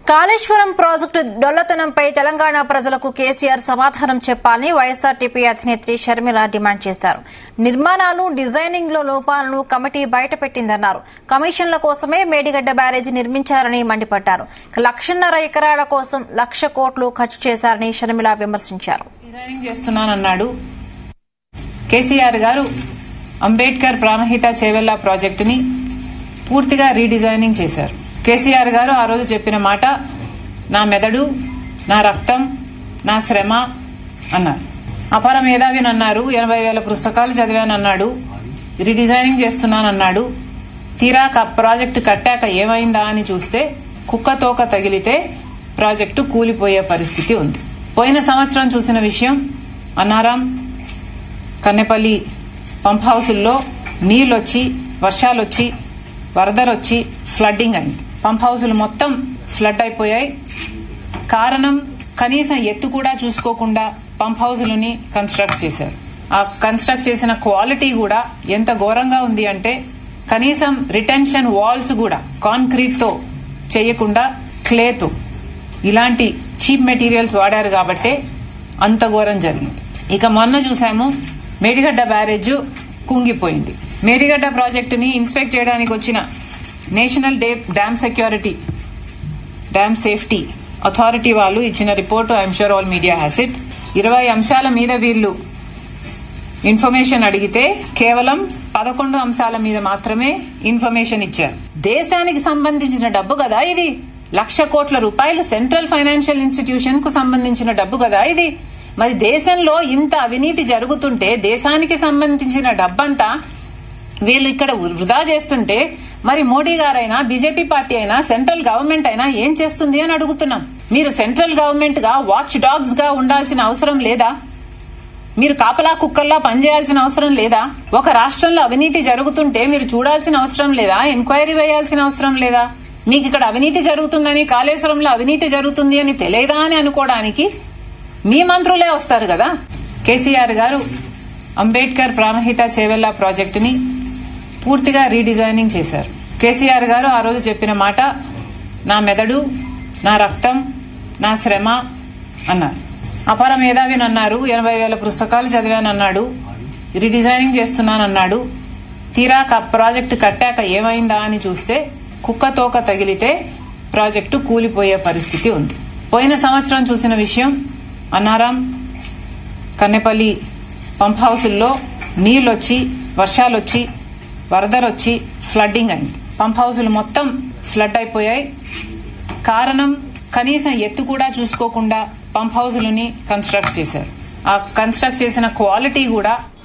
Kaleshwaram project డొల్లతనంపై Telangana ప్రజలకు కేసీఆర్ సమాధానం చెప్పాలని వైఎస్సార్టీపీ అధినేత్రి షర్మిల డిమాండ్ చేశారు నిర్మాణాలు డిజైనింగ్ లో లోపాలను కమిటీ బయటపెట్టిందన్నారు కమిషన్ల కోసమే మేడిగడ్డ బ్యారేజీ నిర్మించారని మండిపడ్డారు లక్షన్నర ఎకరాల కోసం లక్ష కోట్లు ఖర్చు చేశారని షర్మిల విమర్శించారు డిజైనింగ్ చేస్తున్నానన్నాడు కేసీఆర్ గారు అంబేద్కర్ ప్రాణహిత చేవెళ్ల ప్రాజెక్టుని పూర్తిగా రీడిజైనింగ్ చేశారు కేసీఆర్ గారు ఆ రోజు చెప్పిన మాట నా మెదడు నా రక్తం నా శ్రమ అన్నారు అపర మేధావిని అన్నారు ఎనభై వేల పుస్తకాలు చదివానన్నాడు రీడిజైనింగ్ చేస్తున్నానన్నాడు తీరా క- ప్రాజెక్టు కట్టాక ఏమైందా అని చూస్తే కుక్క తోక తగిలితే ప్రాజెక్టు కూలిపోయే పరిస్థితి ఉంది పోయిన సంవత్సరం చూసిన విషయం అన్నారాం కన్నెపల్లి పంప్ హౌసుల్లో నీళ్ళొచ్చి వర్షాలొచ్చి వరదలొచ్చి ఫ్లడ్డింగ్ అయింది పంప్ హౌసులు మొత్తం ఫ్లడ్ అయిపోయాయి కారణం కనీసం ఎత్తు కూడా చూసుకోకుండా పంప్ హౌసులని కన్స్ట్రక్ట్ చేశారు ఆ కన్స్ట్రక్ట్ చేసిన క్వాలిటీ కూడా ఎంత ఘోరంగా ఉంది అంటే కనీసం రిటెన్షన్ వాల్స్ కూడా కాంక్రీట్ తో చేయకుండా క్లేతో ఇలాంటి చీప్ మెటీరియల్స్ వాడారు కాబట్టే అంత ఘోరం జరిగింది ఇక మొన్న చూసాము మేడిగడ్డ బ్యారేజ్ కుంగిపోయింది మేడిగడ్డ ప్రాజెక్టుని ఇన్స్పెక్ట్ చేయడానికి వచ్చిన national day dam security dam safety authority వాళ్ళు ఇచ్చిన report I'm sure all media has it ఇరవై అంశాల మీద వీళ్ళు ఇన్ఫర్మేషన్ అడిగితే కేవలం పదకొండు అంశాల మీద మాత్రమే ఇన్ఫర్మేషన్ ఇచ్చారు దేశానికి సంబంధించిన డబ్బు కదా ఇది లక్ష కోట్ల రూపాయలు సెంట్రల్ ఫైనాన్షియల్ ఇన్స్టిట్యూషన్ కు సంబంధించిన డబ్బు కదా ఇది మరి దేశంలో ఇంత అవినీతి జరుగుతుంటే దేశానికి సంబంధించిన డబ్బంతా వీళ్ళు ఇక్కడ వృధా చేస్తుంటే మరి మోడీ గారైనా బీజేపీ పార్టీ అయినా సెంట్రల్ గవర్నమెంట్ అయినా ఏం చేస్తుంది అని అడుగుతున్నాం మీరు సెంట్రల్ గవర్నమెంట్ గా వాచ్ డాగ్స్ గా ఉండాల్సిన అవసరం లేదా మీరు కాపలా కుక్కల్లా పనిచేయాల్సిన అవసరం లేదా ఒక రాష్ట్రంలో అవినీతి జరుగుతుంటే మీరు చూడాల్సిన అవసరం లేదా ఎంక్వైరీ వేయాల్సిన అవసరం లేదా మీకు ఇక్కడ అవినీతి జరుగుతుందని కాళేశ్వరంలో అవినీతి జరుగుతుంది అని తెలియదా అని అనుకోవడానికి మీ మంత్రులే వస్తారు కదా కేసీఆర్ గారు అంబేద్కర్ ప్రాణహిత చేవెళ్ల ప్రాజెక్టుని పూర్తిగా రీడిజైనింగ్ చేశారు కేసీఆర్ గారు ఆ రోజు చెప్పిన మాట నా మెదడు నా రక్తం నా శ్రమ అన్నారు అపర మేధావిని అన్నారు ఎనభై వేల పుస్తకాలు చదివానన్నాడు రీడిజైనింగ్ చేస్తున్నానన్నాడు తీరా క- ప్రాజెక్టు కట్టాక ఏమైందా అని చూస్తే కుక్క తోక తగిలితే ప్రాజెక్టు కూలిపోయే పరిస్థితి ఉంది పోయిన సంవత్సరం చూసిన విషయం అన్నారాం కన్నెపల్లి పంప్ హౌసుల్లో నీళ్ళొచ్చి వర్షాలొచ్చి వరదలొచ్చి ఫ్లడ్డింగ్ అయింది పంప్ హౌసులు మొత్తం ఫ్లడ్ అయిపోయాయి కారణం కనీసం ఎత్తు కూడా చూసుకోకుండా పంప్ హౌసులని కన్స్ట్రక్ట్ చేశారు ఆ కన్స్ట్రక్ట్ చేసిన క్వాలిటీ కూడా